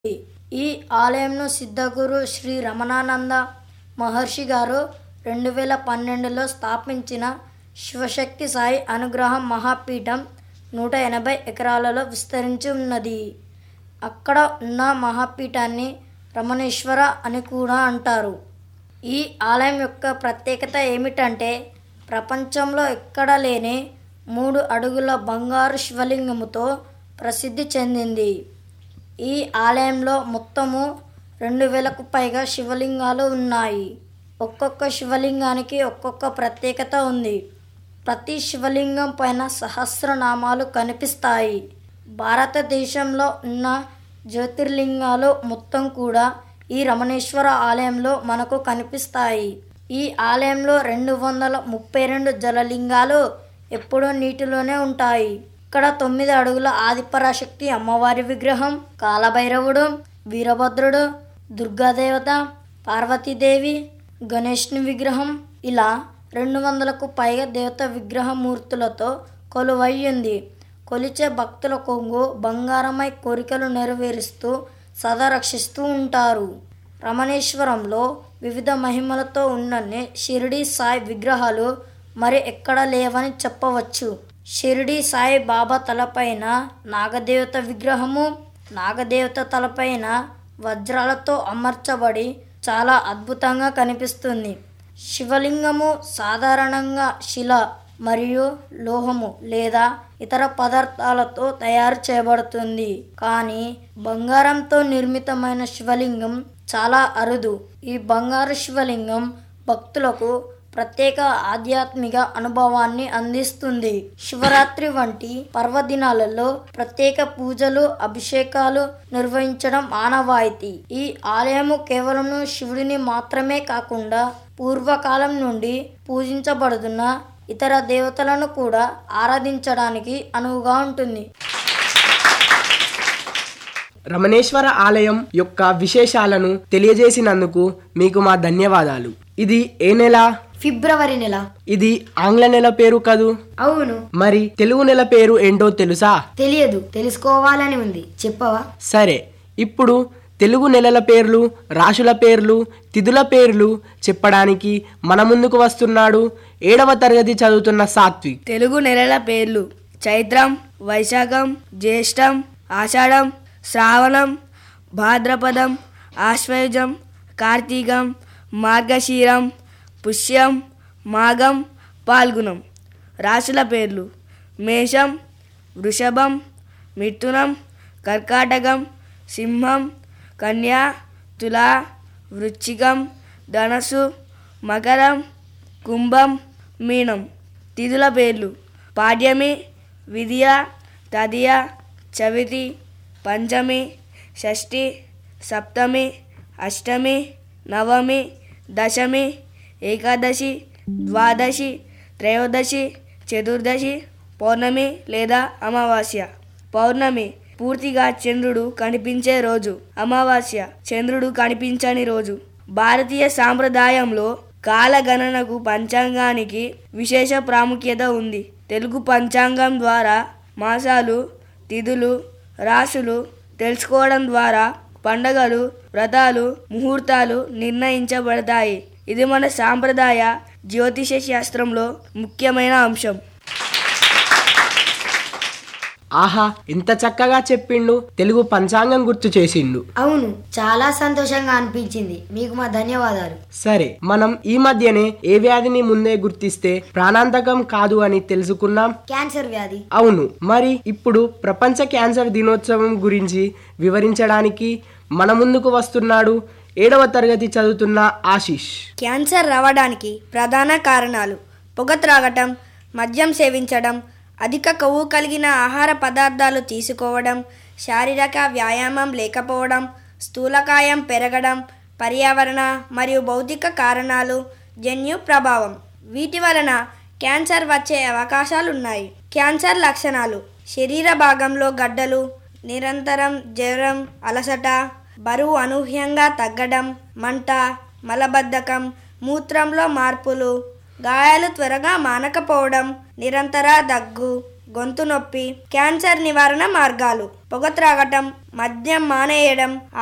ఈ ఆలయంను సిద్ధగురు శ్రీ రమణానంద మహర్షి గారు రెండు వేల పన్నెండులో స్థాపించిన శివశక్తి సాయి అనుగ్రహం మహాపీఠం నూట ఎనభై ఎకరాలలో విస్తరించి ఉన్నది అక్కడ ఉన్న మహాపీఠాన్ని రమణేశ్వర అని కూడా అంటారు ఈ ఆలయం యొక్క ప్రత్యేకత ఏమిటంటే ప్రపంచంలో ఎక్కడ లేని మూడు అడుగుల బంగారు శివలింగముతో ప్రసిద్ధి చెందింది ఈ ఆలయంలో మొత్తము రెండు వేలకు పైగా శివలింగాలు ఉన్నాయి ఒక్కొక్క శివలింగానికి ఒక్కొక్క ప్రత్యేకత ఉంది ప్రతి శివలింగం పైన సహస్రనామాలు కనిపిస్తాయి భారతదేశంలో ఉన్న జ్యోతిర్లింగాలు మొత్తం కూడా ఈ రమణేశ్వర ఆలయంలో మనకు కనిపిస్తాయి ఈ ఆలయంలో రెండు వందల ముప్పై రెండు జలలింగాలు ఎప్పుడూ నీటిలోనే ఉంటాయి ఇక్కడ తొమ్మిది అడుగుల ఆదిపరాశక్తి అమ్మవారి విగ్రహం కాలభైరవుడు వీరభద్రుడు దుర్గాదేవత పార్వతీదేవి గణేష్ని విగ్రహం ఇలా రెండు వందలకు పైగా దేవత విగ్రహ మూర్తులతో కొలువై ఉంది కొలిచే భక్తుల కొంగు బంగారమై కోరికలు నెరవేరుస్తూ సదా రక్షిస్తూ ఉంటారు రమణేశ్వరంలో వివిధ మహిమలతో ఉన్నన్ని షిరిడి సాయి విగ్రహాలు మరి ఎక్కడ లేవని చెప్పవచ్చు షిరిడి సాయి బాబా తలపైన నాగదేవత విగ్రహము నాగదేవత తలపైన వజ్రాలతో అమర్చబడి చాలా అద్భుతంగా కనిపిస్తుంది శివలింగము సాధారణంగా శిల మరియు లోహము లేదా ఇతర పదార్థాలతో తయారు చేయబడుతుంది కానీ బంగారంతో నిర్మితమైన శివలింగం చాలా అరుదు ఈ బంగారు శివలింగం భక్తులకు ప్రత్యేక ఆధ్యాత్మిక అనుభవాన్ని అందిస్తుంది శివరాత్రి వంటి పర్వదినాలలో ప్రత్యేక పూజలు అభిషేకాలు నిర్వహించడం ఆనవాయితీ ఈ ఆలయము కేవలం శివుడిని మాత్రమే కాకుండా పూర్వకాలం నుండి పూజించబడుతున్న ఇతర దేవతలను కూడా ఆరాధించడానికి అనువుగా ఉంటుంది రమణేశ్వర ఆలయం యొక్క విశేషాలను తెలియజేసినందుకు మీకు మా ధన్యవాదాలు ఇది ఏ నెల ఫిబ్రవరి నెల ఇది ఆంగ్ల నెల పేరు కదూ అవును మరి తెలుగు నెల పేరు ఏంటో తెలుసా తెలియదు తెలుసుకోవాలని ఉంది చెప్పవా సరే ఇప్పుడు తెలుగు నెలల పేర్లు రాశుల పేర్లు తిథుల పేర్లు చెప్పడానికి మన ముందుకు వస్తున్నాడు ఏడవ తరగతి చదువుతున్న సాత్విక్ తెలుగు నెలల పేర్లు చైత్రం వైశాఖం జ్యేష్టం ఆషాఢం శ్రావణం భాద్రపదం ఆశ్వయుజం కార్తీకం మార్గశీరం పుష్యం మాఘం పాల్గుణం రాశుల పేర్లు మేషం వృషభం మిథునం కర్కాటకం సింహం కన్యా తుల వృశ్చికం ధనస్సు మకరం కుంభం మీనం తిథుల పేర్లు పాడ్యమి విద్య తదియ చవితి పంచమి షష్ఠి సప్తమి అష్టమి నవమి దశమి ఏకాదశి ద్వాదశి త్రయోదశి చతుర్దశి పౌర్ణమి లేదా అమావాస్య పౌర్ణమి పూర్తిగా చంద్రుడు కనిపించే రోజు అమావాస్య చంద్రుడు కనిపించని రోజు భారతీయ సాంప్రదాయంలో కాలగణనకు పంచాంగానికి విశేష ప్రాముఖ్యత ఉంది తెలుగు పంచాంగం ద్వారా మాసాలు తిథులు రాశులు తెలుసుకోవడం ద్వారా పండగలు వ్రతాలు ముహూర్తాలు నిర్ణయించబడతాయి ఇది మన సాంప్రదాయ జ్యోతిష శాస్త్రంలో ముఖ్యమైన అంశం ఆహా ఎంత చక్కగా చెప్పిండు తెలుగు పంచాంగం గుర్తు చేసిండు అవును చాలా సంతోషంగా అనిపించింది మీకు మా ధన్యవాదాలు సరే మనం ఈ మధ్యనే ఏ వ్యాధిని ముందే గుర్తిస్తే ప్రాణాంతకం కాదు అని తెలుసుకున్నాం క్యాన్సర్ వ్యాధి అవును మరి ఇప్పుడు ప్రపంచ క్యాన్సర్ దినోత్సవం గురించి వివరించడానికి మన ముందుకు వస్తున్నాడు ఏడవ తరగతి చదువుతున్న ఆశీష్ క్యాన్సర్ రావడానికి ప్రధాన కారణాలు పొగ త్రాగటం మద్యం సేవించడం అధిక కొవ్వు కలిగిన ఆహార పదార్థాలు తీసుకోవడం శారీరక వ్యాయామం లేకపోవడం స్థూలకాయం పెరగడం పర్యావరణ మరియు భౌతిక కారణాలు జన్యు ప్రభావం వీటి వలన క్యాన్సర్ వచ్చే అవకాశాలున్నాయి క్యాన్సర్ లక్షణాలు శరీర భాగంలో గడ్డలు నిరంతరం జ్వరం అలసట బరువు అనూహ్యంగా తగ్గడం మంట మలబద్ధకం మూత్రంలో మార్పులు గాయాలు త్వరగా మానకపోవడం నిరంతర దగ్గు గొంతు నొప్పి క్యాన్సర్ నివారణ మార్గాలు పొగ త్రాగటం మద్యం మానేయడం